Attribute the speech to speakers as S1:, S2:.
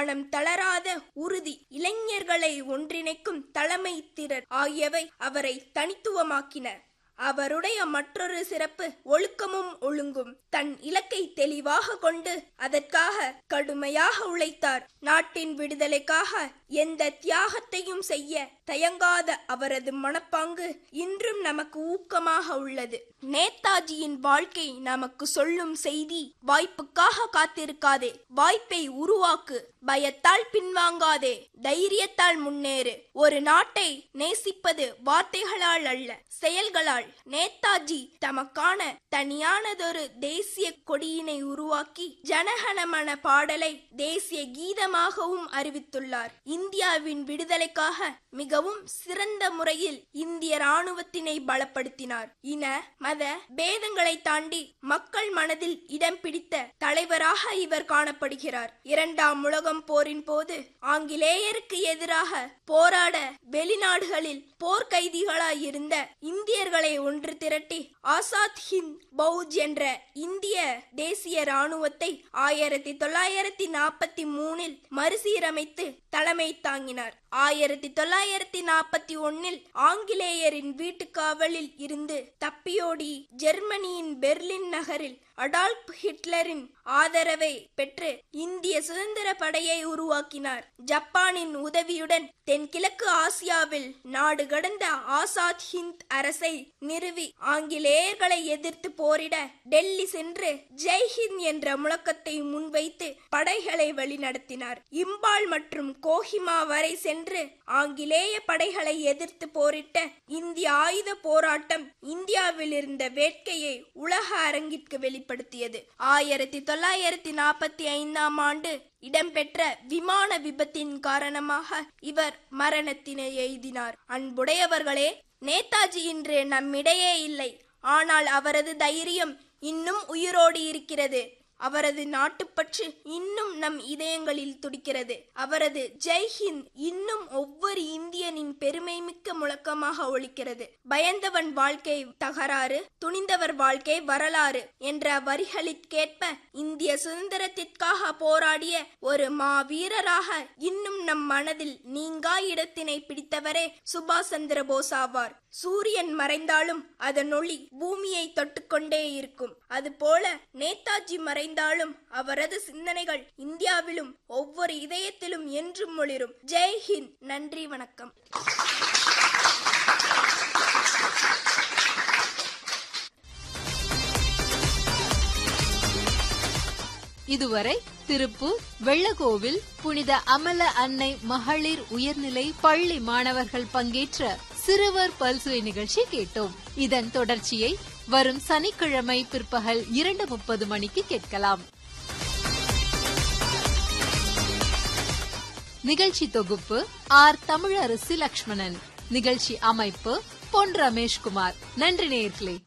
S1: மனம் தளராத உறுதி இளைஞர்களை ஒன்றிணைக்கும் தலைமை திறன் ஆகியவை அவரை தனித்துவமாக்கின அவருடைய மற்றொரு சிறப்பு ஒழுக்கமும் ஒழுங்கும் தன் இலக்கை தெளிவாக கொண்டு அதற்காக கடுமையாக உழைத்தார் நாட்டின் விடுதலைக்காக எந்த தியாகத்தையும் செய்ய தயங்காத அவரது மனப்பாங்கு இன்றும் நமக்கு ஊக்கமாக உள்ளது நேதாஜியின் வாழ்க்கை நமக்கு சொல்லும் செய்தி வாய்ப்புக்காக காத்திருக்காதே வாய்ப்பை உருவாக்கு பயத்தால் பின்வாங்காதே தைரியத்தால் முன்னேறு ஒரு நாட்டை நேசிப்பது வார்த்தைகளால் அல்ல செயல்களால் நேதாஜி தமக்கான தனியானதொரு தேசிய கொடியினை உருவாக்கி ஜனகணமன பாடலை தேசிய கீதமாகவும் அறிவித்துள்ளார் இந்தியாவின் விடுதலைக்காக மிகவும் சிறந்த முறையில் இந்திய ராணுவத்தினை பலப்படுத்தினார் இன மத பேதங்களை தாண்டி மக்கள் மனதில் இடம் பிடித்த தலைவராக இவர் காணப்படுகிறார் இரண்டாம் உலகம் போரின் போது ஆங்கிலேயருக்கு எதிராக போராட வெளிநாடுகளில் போர்க்கைதிகளாய் இருந்த இந்தியர்களை ஒன்று திரட்டி ஆசாத் ஹிந்த் பௌஜ் என்ற இந்திய தேசிய ராணுவத்தை ஆயிரத்தி தொள்ளாயிரத்தி நாற்பத்தி மூணில் மறுசீரமைத்து தலைமை தாங்கினார் ஆயிரத்தி தொள்ளாயிரத்தி நாற்பத்தி ஒன்னில் ஆங்கிலேயரின் வீட்டுக்காவலில் இருந்து தப்பியோடி ஜெர்மனியின் பெர்லின் நகரில் அடால்ப் ஹிட்லரின் ஆதரவை பெற்று இந்திய சுதந்திர படையை உருவாக்கினார் ஜப்பானின் உதவியுடன் தென்கிழக்கு ஆசியாவில் நாடு கடந்த ஆசாத் ஹிந்த் அரசை நிறுவி ஆங்கிலேயர்களை எதிர்த்து போரிட டெல்லி சென்று ஜெய்ஹிந்த் என்ற முழக்கத்தை முன்வைத்து படைகளை வழிநடத்தினார் இம்பால் மற்றும் கோஹிமா வரை சென்று ஆங்கிலேய படைகளை எதிர்த்து போரிட்ட இந்திய ஆயுத போராட்டம் இந்தியாவில் இருந்த வேட்கையை உலக அரங்கிற்கு வெளிப்படுத்தியது ஆயிரத்தி தொள்ளாயிரத்தி நாற்பத்தி ஐந்தாம் ஆண்டு இடம்பெற்ற விமான விபத்தின் காரணமாக இவர் மரணத்தினை எய்தினார் அன்புடையவர்களே நேதாஜி இன்று நம்மிடையே இல்லை ஆனால் அவரது தைரியம் இன்னும் உயிரோடு இருக்கிறது அவரது நாட்டுப்பற்று இன்னும் நம் இதயங்களில் துடிக்கிறது அவரது ஜெய்ஹிந்த் இன்னும் ஒவ்வொரு இந்தியனின் பெருமை மிக்க முழக்கமாக ஒலிக்கிறது பயந்தவன் வாழ்க்கை தகராறு துணிந்தவர் வாழ்க்கை வரலாறு என்ற வரிகளிற்கேற்ப இந்திய சுதந்திரத்திற்காக போராடிய ஒரு மாவீரராக இன்னும் நம் மனதில் நீங்கா இடத்தினை பிடித்தவரே சுபாஷ் சந்திர போஸ் ஆவார் சூரியன் மறைந்தாலும் அதன் ஒளி பூமியை தொட்டுக்கொண்டே இருக்கும் அதுபோல நேதாஜி மறைந்தாலும் அவரது சிந்தனைகள் இந்தியாவிலும் ஒவ்வொரு இதயத்திலும் என்றும் ஒளிரும் ஜெய் ஹிந்த் நன்றி வணக்கம்
S2: இதுவரை திருப்பூர் வெள்ளகோவில் புனித அமல அன்னை மகளிர் உயர்நிலை பள்ளி மாணவர்கள் பங்கேற்ற சிறுவர் பல்சுவை நிகழ்ச்சி கேட்டோம் இதன் தொடர்ச்சியை வரும் சனிக்கிழமை பிற்பகல் இரண்டு முப்பது மணிக்கு கேட்கலாம் நிகழ்ச்சி தொகுப்பு ஆர் தமிழரசி லக்ஷ்மணன் நிகழ்ச்சி அமைப்பு பொன் ரமேஷ்குமார் நன்றி நேயர்களே